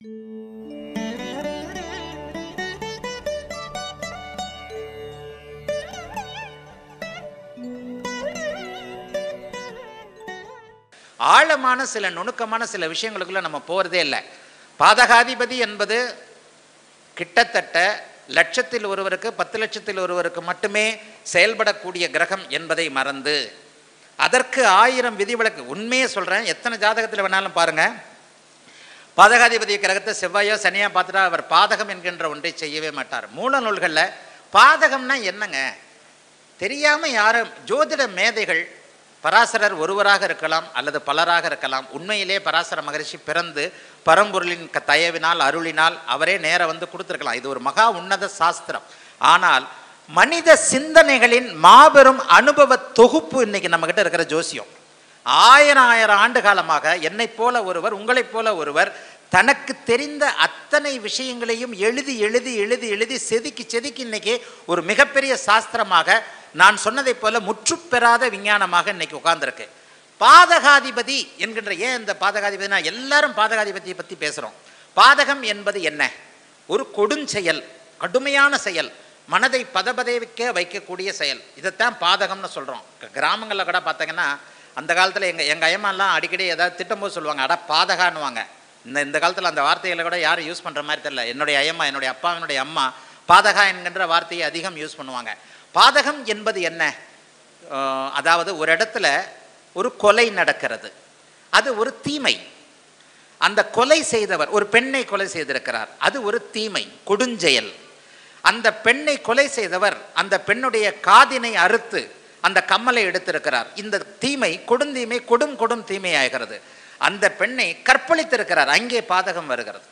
ஆழமான சில நுணுக்கமான சில விஷயங்களுக்குள்ள நம்ம போகிறதே இல்லை பாதகாதிபதி என்பது கிட்டத்தட்ட லட்சத்தில் ஒருவருக்கு பத்து லட்சத்தில் ஒருவருக்கு மட்டுமே செயல்படக்கூடிய கிரகம் என்பதை மறந்து அதற்கு ஆயிரம் விதிவிலக்கு உண்மையே சொல்கிறேன் எத்தனை ஜாதகத்தில் வேணாலும் பாருங்கள் பாதகாதிபதி கிரகத்தை செவ்வாயோ சனியா பார்த்துட்டா அவர் பாதகம் என்கின்ற ஒன்றை செய்யவே மாட்டார் மூல நூல்களில் பாதகம்னா என்னங்க தெரியாமல் யாரும் ஜோதிட மேதைகள் பராசரர் ஒருவராக இருக்கலாம் அல்லது பலராக இருக்கலாம் உண்மையிலே பராசர மகரிஷி பிறந்து பரம்பொருளின் க- தயவினால் அருளினால் அவரே நேர வந்து கொடுத்துருக்கலாம் இது ஒரு மகா உன்னத சாஸ்திரம் ஆனால் மனித சிந்தனைகளின் மாபெரும் அனுபவ தொகுப்பு இன்னைக்கு நம்மக்கிட்ட இருக்கிற ஜோசியம் ஆயிரம் ஆயிரம் ஆண்டு காலமாக என்னைப் போல ஒருவர் உங்களைப் போல ஒருவர் தனக்கு தெரிந்த அத்தனை விஷயங்களையும் எழுதி எழுதி எழுதி எழுதி செதுக்கி செதுக்கி இன்னைக்கு ஒரு மிகப்பெரிய சாஸ்திரமாக நான் சொன்னதைப் போல முற்றுப்பெறாத விஞ்ஞானமாக இன்னைக்கு உட்கார்ந்திருக்கு பாதகாதிபதி என்கின்ற ஏன் இந்த பாதகாதிபதினா எல்லாரும் பாதகாதிபதியை பற்றி பேசுகிறோம் பாதகம் என்பது என்ன ஒரு கொடுஞ்செயல் கடுமையான செயல் மனதை பதபதைவிக்க வைக்கக்கூடிய செயல் இதைத்தான் பாதகம்னு சொல்கிறோம் கிராமங்களில் கூட பார்த்தீங்கன்னா அந்த காலத்தில் எங்கள் எங்கள் ஐயம்மாலாம் அடிக்கடி ஏதாவது திட்டும்போது சொல்லுவாங்க அட பாதகான்னுவாங்க இந்த இந்த காலத்தில் அந்த வார்த்தைகளை கூட யாரும் யூஸ் பண்ணுற மாதிரி தெரியல என்னுடைய ஐயம்மா என்னுடைய அப்பாவினுடைய அம்மா பாதகா என்கின்ற வார்த்தையை அதிகம் யூஸ் பண்ணுவாங்க பாதகம் என்பது என்ன அஹ் அதாவது ஒரு இடத்துல ஒரு கொலை நடக்கிறது அது ஒரு தீமை அந்த கொலை செய்தவர் ஒரு பெண்ணை கொலை செய்திருக்கிறார் அது ஒரு தீமை கொடுஞ்செயல் அந்த பெண்ணை கொலை செய்தவர் அந்த பெண்ணுடைய காதினை அறுத்து அந்த கம்மலை எடுத்திருக்கிறார் இந்த தீமை கொடுந்தீமை கொடும் கொடும் தீமையாகிறது அந்த பெண்ணை கற்பழித்திருக்கிறார் அங்கே பாதகம் வருகிறது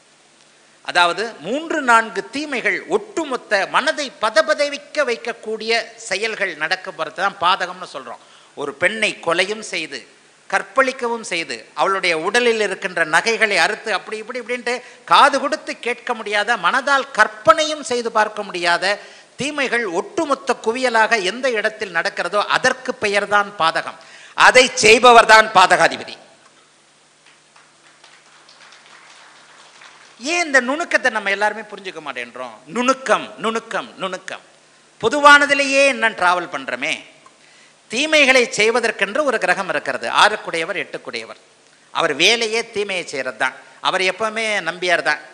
அதாவது மூன்று நான்கு தீமைகள் ஒட்டுமொத்த மனதை பதபதவிக்க வைக்கக்கூடிய செயல்கள் நடக்கப்படுறது தான் பாதகம்னு சொல்கிறோம் ஒரு பெண்ணை கொலையும் செய்து கற்பழிக்கவும் செய்து அவளுடைய உடலில் இருக்கின்ற நகைகளை அறுத்து அப்படி இப்படி இப்படின்ட்டு காது கொடுத்து கேட்க முடியாத மனதால் கற்பனையும் செய்து பார்க்க முடியாத தீமைகள் ஒட்டுமொத்த குவியலாக எந்த இடத்தில் நடக்கிறதோ அதற்கு பெயர்தான் பாதகம் அதை செய்பவர்தான் பாதகாதிபதி ஏன் இந்த நுணுக்கத்தை நம்ம எல்லாருமே புரிஞ்சுக்க மாட்டேன்றோம் நுணுக்கம் நுணுக்கம் நுணுக்கம் பொதுவானதிலேயே என்ன டிராவல் பண்றோமே தீமைகளை செய்வதற்கென்று ஒரு கிரகம் இருக்கிறது ஆறுக்குடையவர் எட்டுக்குடையவர் அவர் வேலையே தீமையை செய்கிறது தான் அவர் எப்பவுமே நம்பியார் தான்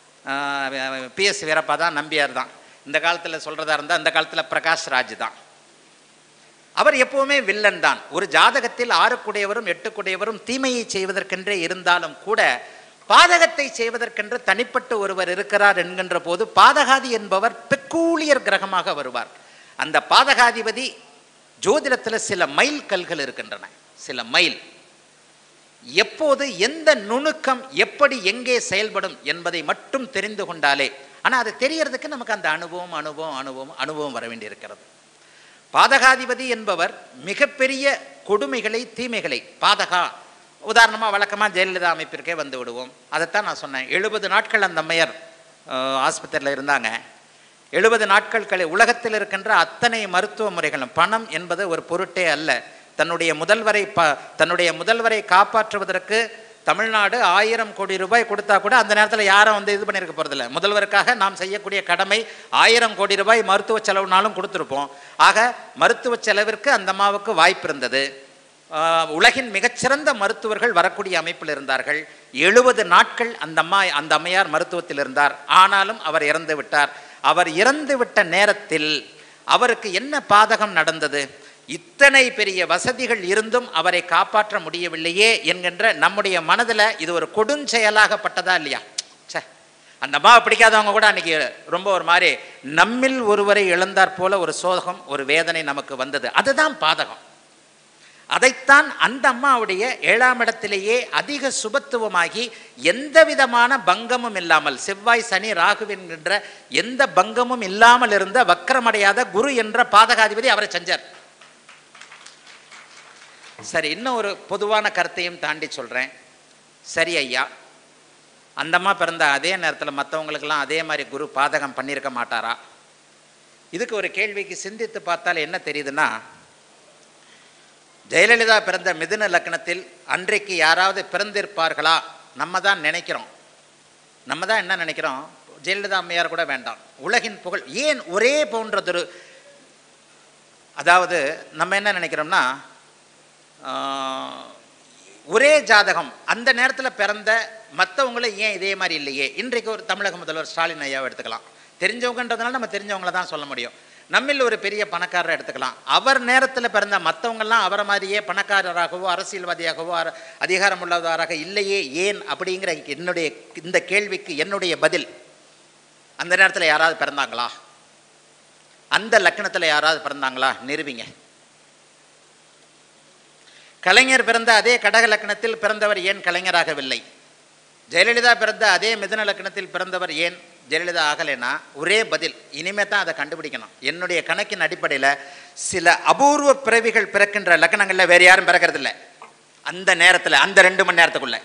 பிஎஸ் வீரப்பா தான் நம்பியார் தான் இந்த காலத்தில் சொல்கிறதா இருந்தால் இந்த காலத்தில் பிரகாஷ் ராஜ் தான் அவர் எப்பவுமே வில்லன் தான் ஒரு ஜாதகத்தில் ஆறுக்குடையவரும் எட்டுக்குடையவரும் தீமையை செய்வதற்கென்றே இருந்தாலும் கூட பாதகத்தை செய்வதற்கென்று தனிப்பட்ட ஒருவர் இருக்கிறார் என்கின்ற போது பாதகாதி என்பவர் பெக்கூலியர் கிரகமாக வருவார் அந்த பாதகாதிபதி ஜோதிடத்தில் சில மைல் கல்கள் இருக்கின்றன சில மைல் எப்போது எந்த நுணுக்கம் எப்படி எங்கே செயல்படும் என்பதை மட்டும் தெரிந்து கொண்டாலே ஆனால் அது தெரியறதுக்கு நமக்கு அந்த அனுபவம் அனுபவம் அனுபவம் அனுபவம் வர வேண்டியிருக்கிறது பாதகாதிபதி என்பவர் மிகப்பெரிய கொடுமைகளை தீமைகளை பாதகா உதாரணமாக வழக்கமாக ஜெயலலிதா அமைப்பிற்கே வந்து விடுவோம் அதைத்தான் நான் சொன்னேன் எழுபது நாட்கள் அந்த அம்மையார் ஆஸ்பத்திரியில் இருந்தாங்க எழுபது நாட்கள் கழி உலகத்தில் இருக்கின்ற அத்தனை மருத்துவ முறைகளும் பணம் என்பது ஒரு பொருட்டே அல்ல தன்னுடைய முதல்வரை ப தன்னுடைய முதல்வரை காப்பாற்றுவதற்கு தமிழ்நாடு ஆயிரம் கோடி ரூபாய் கொடுத்தா கூட அந்த நேரத்தில் யாரும் வந்து இது பண்ணியிருக்க போகிறதில்ல முதல்வருக்காக நாம் செய்யக்கூடிய கடமை ஆயிரம் கோடி ரூபாய் மருத்துவ செலவுனாலும் கொடுத்துருப்போம் ஆக மருத்துவ செலவிற்கு அந்த அம்மாவுக்கு வாய்ப்பு இருந்தது ஆஹ் உலகின் மிகச்சிறந்த மருத்துவர்கள் வரக்கூடிய அமைப்பில் இருந்தார்கள் எழுபது நாட்கள் அந்த அம்மா அந்த அம்மையார் மருத்துவத்தில் இருந்தார் ஆனாலும் அவர் இறந்து விட்டார் அவர் இறந்து விட்ட நேரத்தில் அவருக்கு என்ன பாதகம் நடந்தது இத்தனை பெரிய வசதிகள் இருந்தும் அவரை காப்பாற்ற முடியவில்லையே என்கின்ற நம்முடைய மனதில் இது ஒரு கொடுஞ்செயலாகப்பட்டதா இல்லையா ச்சே அந்த அம்மாவை பிடிக்காதவங்க கூட அன்னைக்கு ரொம்ப ஒரு மாதிரி நம்மில் ஒருவரை இழந்தார் போல ஒரு சோகம் ஒரு வேதனை நமக்கு வந்தது அதுதான் பாதகம் அதைத்தான் அந்த அம்மாவுடைய ஏழாம் இடத்திலேயே அதிக சுபத்துவமாகி எந்த விதமான பங்கமும் இல்லாமல் செவ்வாய் சனி ராகு என்கின்ற எந்த பங்கமும் இல்லாமல் இருந்த வக்கரமடையாத குரு என்ற பாதகாதிபதி அவரை செஞ்சார் சரி இன்னும் ஒரு பொதுவான கருத்தையும் தாண்டி சொல்கிறேன் சரி ஐயா அந்தம்மா பிறந்த அதே நேரத்தில் மற்றவங்களுக்கெல்லாம் அதே மாதிரி குரு பாதகம் பண்ணியிருக்க மாட்டாரா இதுக்கு ஒரு கேள்விக்கு சிந்தித்து பார்த்தால் என்ன தெரியுதுன்னா ஜெயலலிதா பிறந்த மிதுன லக்னத்தில் அன்றைக்கு யாராவது பிறந்திருப்பார்களா நம்ம தான் நினைக்கிறோம் நம்ம தான் என்ன நினைக்கிறோம் ஜெயலலிதா அம்மையார் கூட வேண்டாம் உலகின் புகழ் ஏன் ஒரே போன்றதொரு அதாவது நம்ம என்ன நினைக்கிறோம்னா ஆஹ், ஒரே ஜாதகம் அந்த நேரத்தில் பிறந்த மற்றவங்கள ஏன் இதே மாதிரி இல்லையே இன்றைக்கு ஒரு தமிழக முதல்வர் ஸ்டாலின் ஐயாவை எடுத்துக்கலாம் தெரிஞ்சவங்கன்றதுனால நம்ம தெரிஞ்சவங்கள தான் சொல்ல முடியும் நம்மில் ஒரு பெரிய பணக்காரரை எடுத்துக்கலாம் அவர் நேரத்தில் பிறந்த மற்றவங்கெல்லாம் அவரை மாதிரியே பணக்காரராகவோ அரசியல்வாதியாகவோ அர- அதிகாரம் உள்ளவராக இல்லையே ஏன் அப்படிங்கிற என்னுடைய இந்த கேள்விக்கு என்னுடைய பதில் அந்த நேரத்தில் யாராவது பிறந்தாங்களா அந்த லக்கணத்தில் யாராவது பிறந்தாங்களா நிறுவிங்க கலைஞர் பிறந்த அதே கடக லக்கணத்தில் பிறந்தவர் ஏன் கலைஞராகவில்லை ஜெயலலிதா பிறந்த அதே மிதுன லக்கணத்தில் பிறந்தவர் ஏன் ஜெயலலிதா ஆகலைன்னா ஒரே பதில் இனிமே தான் அதை கண்டுபிடிக்கணும் என்னுடைய கணக்கின் அடிப்படையில் சில அபூர்வ பிறவிகள் பிறக்கின்ற லக்கணங்களில் வேறு யாரும் பிறக்கிறது இல்ல அந்த நேரத்தில் அந்த ரெண்டு மணி நேரத்துக்குள்ள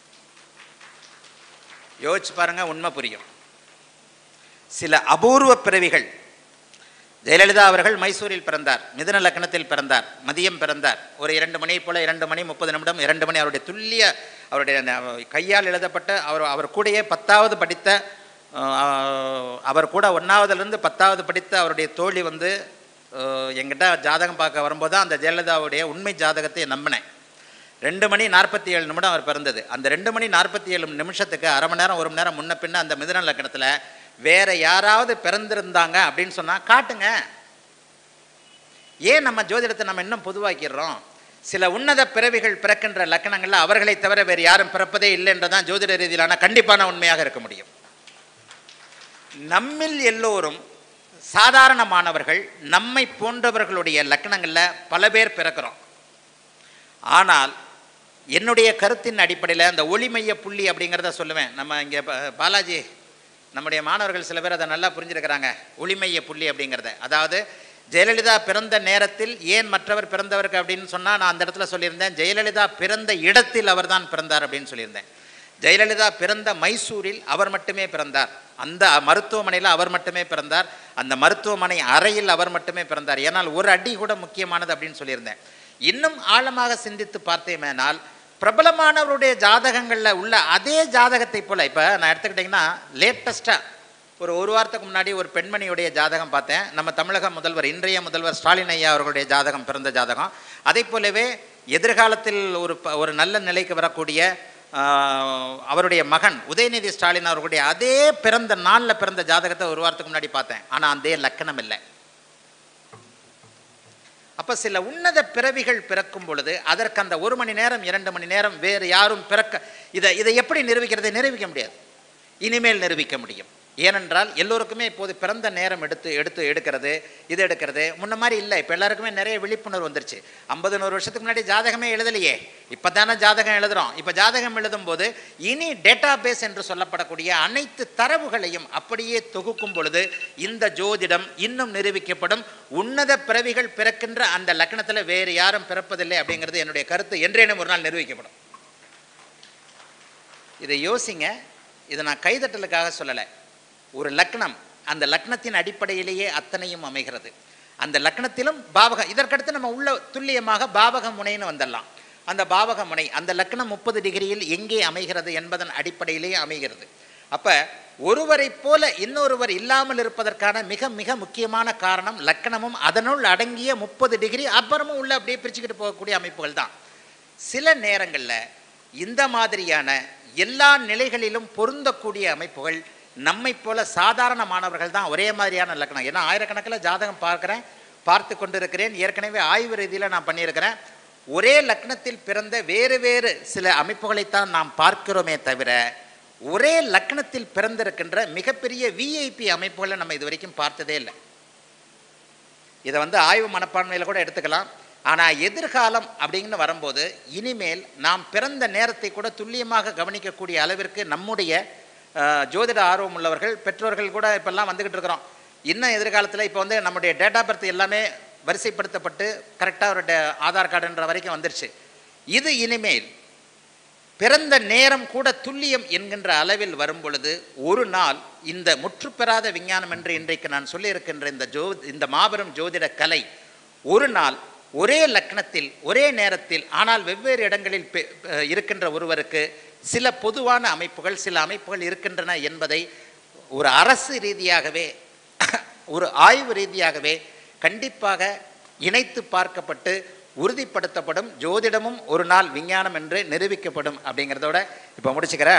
யோசிச்சு பாருங்க உண்மை புரியும் சில அபூர்வ பிறவிகள் ஜெயலலிதா அவர்கள் மைசூரில் பிறந்தார் மிதுன லக்னத்தில் பிறந்தார் மதியம் பிறந்தார் ஒரு இரண்டு மணி போல இரண்டு மணி முப்பது நிமிடம் இரண்டு மணி அவருடைய துல்லிய அவருடைய ந- கையால் எழுதப்பட்ட அவர் அவர் கூடயே பத்தாவது படித்த அஹ், அவர் கூட ஒன்றாவதுலேருந்து பத்தாவது படித்த அவருடைய தோழி வந்து அஹ், என்கிட்ட ஜாதகம் பார்க்க வரும்போது தான் அந்த ஜெயலலிதாவுடைய உண்மை ஜாதகத்தை நம்பினேன் ரெண்டு மணி நாற்பத்தி ஏழு நிமிடம் அவர் பிறந்தது அந்த ரெண்டு மணி நாற்பத்தி ஏழு நிமிஷத்துக்கு அரை மணி நேரம் ஒரு மணி நேரம் முன்ன பின்ன அந்த மிதுன லக்கணத்தில் வேற யாராவது பிறந்திருந்தாங்க அப்படின்னு சொன்னால் காட்டுங்க ஏன் நம்ம ஜோதிடத்தை நம்ம இன்னும் பொதுவாக்கிடுறோம் சில உன்னத பிறவிகள் பிறக்கின்ற லக்கணங்களில் அவர்களை தவிர வேறு யாரும் பிறப்பதே இல்லை என்றதான் ஜோதிட ரீதியிலான கண்டிப்பான உண்மையாக இருக்க முடியும் நம்மில் எல்லோரும் சாதாரணமானவர்கள் நம்மை போன்றவர்களுடைய லக்கணங்களில் பல பேர் பிறக்கிறோம் ஆனால் என்னுடைய கருத்தின் அடிப்படையில் அந்த ஒளிமைய புள்ளி அப்படிங்கிறத சொல்லுவேன் நம்ம இங்கே பாலாஜி நம்முடைய மாணவர்கள் சில பேர் அதை நல்லா புரிஞ்சிருக்கிறாங்க ஒளிமைய புள்ளி அப்படிங்கிறத அதாவது ஜெயலலிதா பிறந்த நேரத்தில் ஏன் மற்றவர் பிறந்தவருக்கு அப்படின்னு சொன்னால் நான் அந்த இடத்துல சொல்லியிருந்தேன் ஜெயலலிதா பிறந்த இடத்தில் அவர்தான் பிறந்தார் அப்படின்னு சொல்லியிருந்தேன் ஜெயலலிதா பிறந்த மைசூரில் அவர் மட்டுமே பிறந்தார் அந்த மருத்துவமனையில் அவர் மட்டுமே பிறந்தார் அந்த மருத்துவமனை அறையில் அவர் மட்டுமே பிறந்தார் ஏன்னால் ஒரு அடி கூட முக்கியமானது அப்படின்னு சொல்லியிருந்தேன் இன்னும் ஆழமாக சிந்தித்து பார்த்தேமேனால் பிரபலமானவருடைய ஜாதகங்களில் உள்ள அதே ஜாதகத்தை போல இப்போ நான் எடுத்துக்கிட்டிங்கன்னா லேட்டஸ்ட்டாக ஒரு ஒரு வாரத்துக்கு முன்னாடி ஒரு பெண்மணியுடைய ஜாதகம் பார்த்தேன் நம்ம தமிழக முதல்வர் இன்றைய முதல்வர் ஸ்டாலின் ஐயா அவர்களுடைய ஜாதகம் பிறந்த ஜாதகம் அதே போலவே எதிர்காலத்தில் ஒரு ப- ஒரு நல்ல நிலைக்கு வரக்கூடிய ஆஹ், அவருடைய மகன் உதயநிதி ஸ்டாலின் அவர்களுடைய அதே பிறந்த நாளில் பிறந்த ஜாதகத்தை ஒரு வாரத்துக்கு முன்னாடி பார்த்தேன் ஆனால் அதே லக்கணம் இல்லை அப்ப சில உன்னத பிறவிகள் பிறக்கும் பொழுது அதற்கு அந்த ஒரு மணி நேரம் இரண்டு மணி நேரம் வேறு யாரும் பிறக்க இதை இதை எப்படி நிரூபிக்கிறது நிரூபிக்க முடியாது இனிமேல் நிரூபிக்க முடியும் ஏனென்றால் எல்லோருக்குமே இப்போது பிறந்த நேரம் எடுத்து எடுத்து எடுக்கிறது இது எடுக்கிறது முன்ன மாதிரி இல்லை இப்போ எல்லாருக்குமே நிறைய விழிப்புணர்வு வந்துருச்சு ஐம்பது நூறு வருஷத்துக்கு முன்னாடி ஜாதகமே எழுதலையே இப்போ தானே ஜாதகம் எழுதுறோம் இப்போ ஜாதகம் எழுதும்போது இனி டேட்டா பேஸ் என்று சொல்லப்படக்கூடிய அனைத்து தரவுகளையும் அப்படியே தொகுக்கும் பொழுது இந்த ஜோதிடம் இன்னும் நிரூபிக்கப்படும் உன்னத பிறவிகள் பிறக்கின்ற அந்த லக்னத்தில் வேறு யாரும் பிறப்பதில்லை அப்படிங்கிறது என்னுடைய கருத்து என்றேனும் ஒரு நாள் நிரூபிக்கப்படும் இதை யோசிங்க இதை நான் கைதட்டலுக்காக சொல்லலை ஒரு லக்னம் அந்த லக்னத்தின் அடிப்படையிலேயே அத்தனையும் அமைகிறது அந்த லக்னத்திலும் பாவகம் இதற்கடுத்து நம்ம உள்ள துல்லியமாக பாவக முனைன்னு வந்துடலாம் அந்த பாவக முனை அந்த லக்னம் முப்பது டிகிரியில் எங்கே அமைகிறது என்பதன் அடிப்படையிலேயே அமைகிறது அப்ப ஒருவரைப் போல இன்னொருவர் இல்லாமல் இருப்பதற்கான மிக மிக முக்கியமான காரணம் லக்னமும் அதனுள் அடங்கிய முப்பது டிகிரி அப்புறமும் உள்ள அப்படியே பிரிச்சுக்கிட்டு போகக்கூடிய அமைப்புகள் தான் சில நேரங்களில் இந்த மாதிரியான எல்லா நிலைகளிலும் பொருந்தக்கூடிய அமைப்புகள் நம்மை போல சாதாரண மாணவர்கள் தான் ஒரே மாதிரியான லக்கணம் ஏன்னா ஆயிரக்கணக்கில் ஜாதகம் பார்க்குறேன் பார்த்து கொண்டிருக்கிறேன் ஏற்கனவே ஆய்வு ரீதியில் நான் பண்ணியிருக்கிறேன் ஒரே லக்னத்தில் பிறந்த வேறு வேறு சில அமைப்புகளைத்தான் நாம் பார்க்கிறோமே தவிர ஒரே லக்னத்தில் பிறந்திருக்கின்ற மிகப்பெரிய விஐபி அமைப்புகளை நம்ம இது வரைக்கும் பார்த்ததே இல்லை இதை வந்து ஆய்வு மனப்பான்மையில் கூட எடுத்துக்கலாம் ஆனால் எதிர்காலம் அப்படின்னு வரும்போது இனிமேல் நாம் பிறந்த நேரத்தை கூட துல்லியமாக கவனிக்கக்கூடிய அளவிற்கு நம்முடைய அஹ், ஜோதிட ஆர்வம் உள்ளவர்கள் பெற்றோர்கள் கூட இப்பெல்லாம் வந்துக்கிட்டு இருக்கிறோம் இன்னும் எதிர்காலத்தில் இப்போ வந்து நம்முடைய டேட்டா பர்த் எல்லாமே வரிசைப்படுத்தப்பட்டு கரெக்டாக ஒரு டே- ஆதார் கார்டுன்ற வரைக்கும் வந்துருச்சு இது இனிமேல் பிறந்த நேரம் கூட துல்லியம் என்கின்ற அளவில் வரும் பொழுது ஒரு நாள் இந்த முற்றுப்பெறாத விஞ்ஞானம் என்று இன்றைக்கு நான் சொல்லியிருக்கின்ற இந்த ஜோ இந்த மாபெரும் ஜோதிட கலை ஒரு நாள் ஒரே லக்னத்தில் ஒரே நேரத்தில் ஆனால் வெவ்வேறு இடங்களில் பெ- அஹ் இருக்கின்ற ஒருவருக்கு சில பொதுவான அமைப்புகள் சில அமைப்புகள் இருக்கின்றன என்பதை ஒரு அரசு ரீதியாகவே ஒரு ஆய்வு ரீதியாகவே கண்டிப்பாக இணைத்து பார்க்கப்பட்டு உறுதிப்படுத்தப்படும் ஜோதிடமும் ஒரு நாள் விஞ்ஞானம் என்று நிரூபிக்கப்படும் அப்படிங்கிறதோட இப்போ முடிச்சுக்கிறேன்